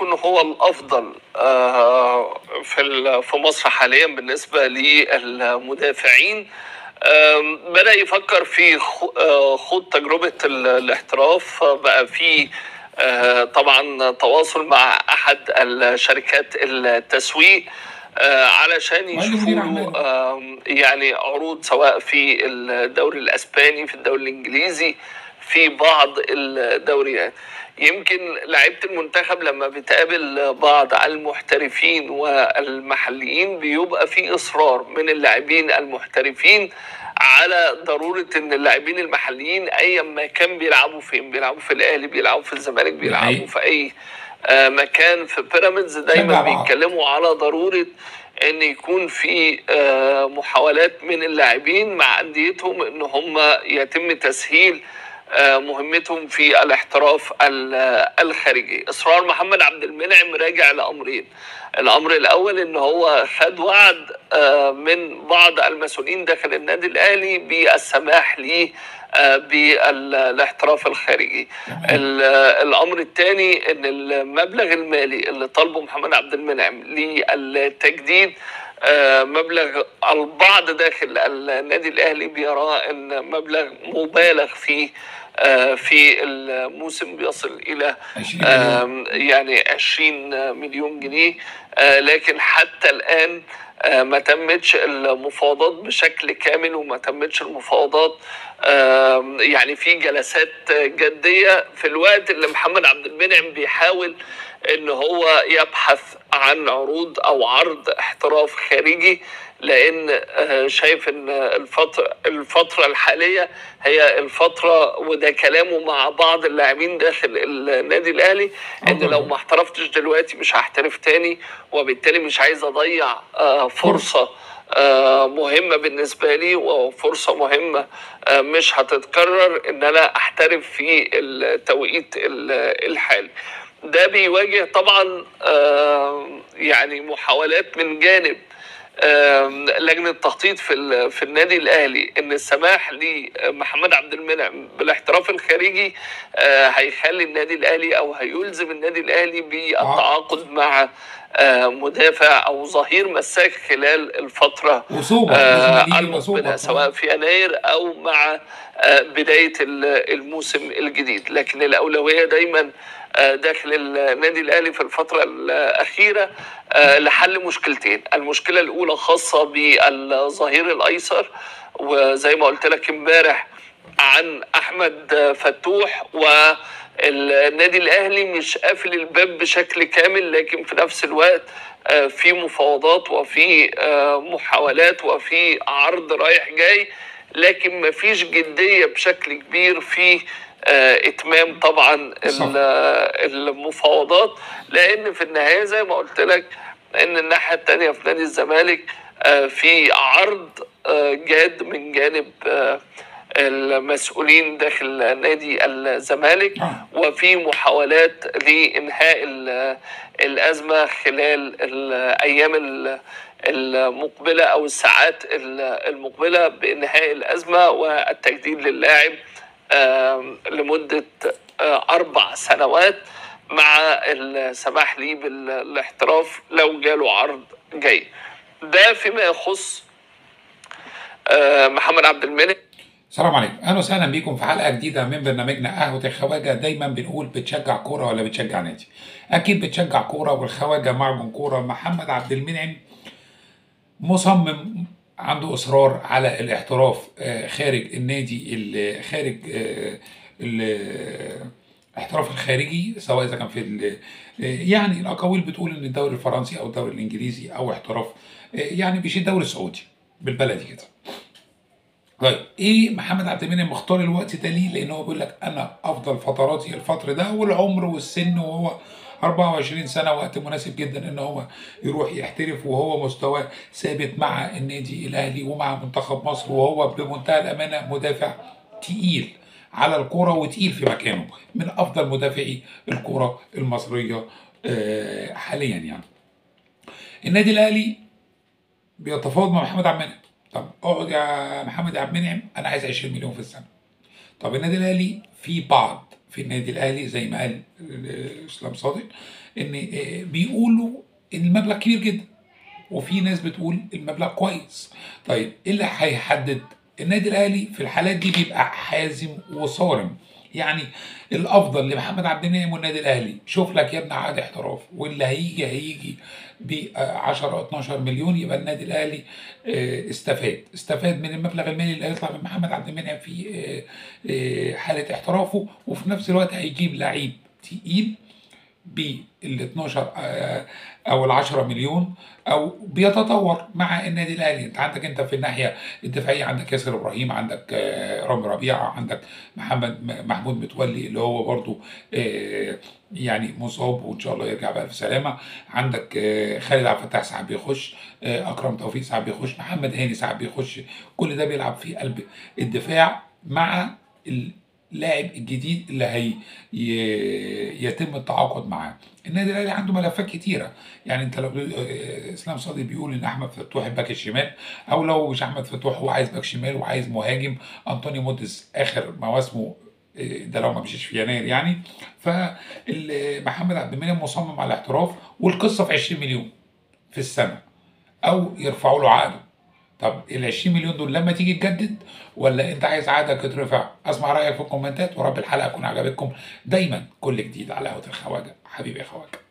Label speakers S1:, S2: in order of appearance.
S1: يكن هو الافضل آه، في ال- في مصر حاليا بالنسبه للمدافعين آم، بدا يفكر في خ- آه، خوض تجربه ال- الاحتراف آه، بقى في آه، طبعا تواصل مع احد الشركات التسويق آه، علشان
S2: وقال لي
S1: يشوفوا
S2: مدير
S1: له
S2: أعماله.
S1: آم، يعني عروض سواء في الدوري الاسباني في الدوري الانجليزي في بعض الدوريات يمكن لعيبه المنتخب لما بتقابل بعض المحترفين والمحليين بيبقى في اصرار من اللاعبين المحترفين على ضروره ان اللاعبين المحليين ايا ما كان بيلعبوا فين بيلعبوا في الاهلي بيلعبوا في الزمالك بيلعبوا
S2: حقيقي.
S1: في اي آه، مكان في بيراميدز
S2: شجع
S1: دايما
S2: بعض.
S1: بيتكلموا على ضروره ان يكون في آه، محاولات من اللاعبين مع انديتهم ان هم يتم تسهيل آه، مهمتهم في الاحتراف ال- الخارجي اصرار محمد عبد المنعم راجع لامرين الامر الاول ان هو خد وعد آه، من بعض المسؤولين داخل النادي الاهلي بالسماح ليه آه، بالاحتراف الخارجي ال- الامر الثاني ان المبلغ المالي اللي طالبه محمد عبد المنعم للتجديد آه، مبلغ البعض داخل النادي الاهلي بيراه ان مبلغ مبالغ فيه آه، في الموسم بيصل الى
S2: 20 مليون
S1: آم، يعني 20 مليون جنيه آه، لكن حتى الآن آه، ما تمتش المفاوضات بشكل كامل وما تمتش المفاوضات آم، يعني في جلسات جدية في الوقت اللي محمد عبد المنعم بيحاول ان هو يبحث عن عروض او عرض احتراف خارجي لان آه، شايف ان الفتره الفتره الحاليه هي الفتره وده كلامه مع بعض اللاعبين داخل النادي الاهلي ان
S2: أفضل.
S1: لو ما احترفتش دلوقتي مش هحترف تاني وبالتالي مش عايز اضيع آه، فرصه آه، مهمه بالنسبه لي وفرصه مهمه آه، مش هتتكرر ان انا احترف في التوقيت ال- الحالي ده بيواجه طبعا آه، يعني محاولات من جانب آم، لجنه التخطيط في ال- في النادي الاهلي ان السماح لمحمد عبد المنعم بالاحتراف الخارجي آه، هيخلي النادي الاهلي او هيلزم النادي الاهلي بالتعاقد مع آه، مدافع او ظهير مساك خلال الفتره
S2: وصوبة
S1: آه،
S2: لازم يجي
S1: المقبله
S2: وصوبة
S1: سواء في يناير او مع آه، بدايه ال- الموسم الجديد لكن الاولويه دايما آه، داخل النادي الاهلي في الفتره الاخيره آه، لحل مشكلتين المشكله الاولى خاصه بالظهير الايسر وزي ما قلت لك امبارح عن احمد فتوح والنادي الاهلي مش قافل الباب بشكل كامل لكن في نفس الوقت آه، في مفاوضات وفي آه، محاولات وفي عرض رايح جاي لكن مفيش جديه بشكل كبير في آه، اتمام طبعا
S2: صح.
S1: ال- آه، المفاوضات لان في النهايه زي ما قلت لك ان الناحيه الثانيه في نادي الزمالك آه، في عرض آه، جاد من جانب آه، المسؤولين داخل نادي الزمالك
S2: آه.
S1: وفي محاولات لانهاء ال- الازمه خلال الايام ال- المقبله او الساعات ال- المقبله بانهاء الازمه والتجديد للاعب آم، لمده آه، اربع سنوات مع السماح ليه بالاحتراف لو جاله عرض جيد ده فيما يخص آه، محمد عبد المنعم
S2: السلام عليكم اهلا وسهلا بيكم في حلقه جديده من برنامجنا قهوه الخواجه دايما بنقول بتشجع كوره ولا بتشجع نادي اكيد بتشجع كوره والخواجه معجون كوره محمد عبد المنعم مصمم عنده اصرار على الاحتراف آه، خارج النادي ال- خارج آه، ال- الاحتراف الخارجي سواء اذا كان في ال- يعني الاقاويل بتقول ان الدوري الفرنسي او الدوري الانجليزي او احتراف آه، يعني بيشي الدوري السعودي بالبلدي كده طيب ايه محمد عبد المنعم مختار الوقت ده ليه؟ لان هو بيقول لك انا افضل فتراتي الفتره ده والعمر والسن وهو 24 سنه وقت مناسب جدا ان هو يروح يحترف وهو مستواه ثابت مع النادي الاهلي ومع منتخب مصر وهو بمنتهى الامانه مدافع تقيل على الكوره وتقيل في مكانه من افضل مدافعي الكوره المصريه آه، حاليا يعني. النادي الاهلي بيتفاوض مع محمد عبد المنعم طب اقعد يا محمد عبد المنعم انا عايز 20 مليون في السنه طب النادي الاهلي في بعض في النادي الاهلي زي ما قال آه، اسلام صادق ان آه، بيقولوا ان المبلغ كبير جدا وفي ناس بتقول المبلغ كويس طيب ايه اللي هيحدد النادي الاهلي في الحالات دي بيبقى حازم وصارم يعني الافضل لمحمد عبد المنعم والنادي الاهلي شوف لك يا ابني عقد احتراف واللي هيجي هيجي ب 10 12 مليون يبقى النادي الاهلي آه، استفاد استفاد من المبلغ المالي اللي هيطلع من محمد عبد المنعم في آه، آه، حاله احترافه وفي نفس الوقت هيجيب لعيب تقيل بال 12 آه، او ال 10 مليون او بيتطور مع النادي الاهلي انت عندك انت في الناحيه الدفاعيه عندك ياسر ابراهيم عندك آه، رامي ربيعه عندك محمد م- محمود متولي اللي هو برضو آه، يعني مصاب وان شاء الله يرجع بالف سلامه عندك آه، خالد عبد الفتاح ساعات بيخش آه، اكرم توفيق ساعات بيخش محمد هاني ساعات بيخش كل ده بيلعب في قلب الدفاع مع اللاعب الجديد اللي هي ي- يتم التعاقد معاه النادي الاهلي عنده ملفات كتيره يعني انت لو آه، اسلام صادق بيقول ان احمد فتوح الباك الشمال او لو مش احمد فتوح هو عايز باك شمال وعايز مهاجم انطونيو موديس اخر مواسمه آه، ده لو ما مشيش في يناير يعني فمحمد عبد المنعم مصمم على الاحتراف والقصه في 20 مليون في السنه او يرفعوا له عقده طب ال 20 مليون دول لما تيجي تجدد ولا انت عايز عقدك يترفع اسمع رايك في الكومنتات ورب الحلقه تكون عجبتكم دايما كل جديد على قهوه الخواجه حبيبي يا خواجه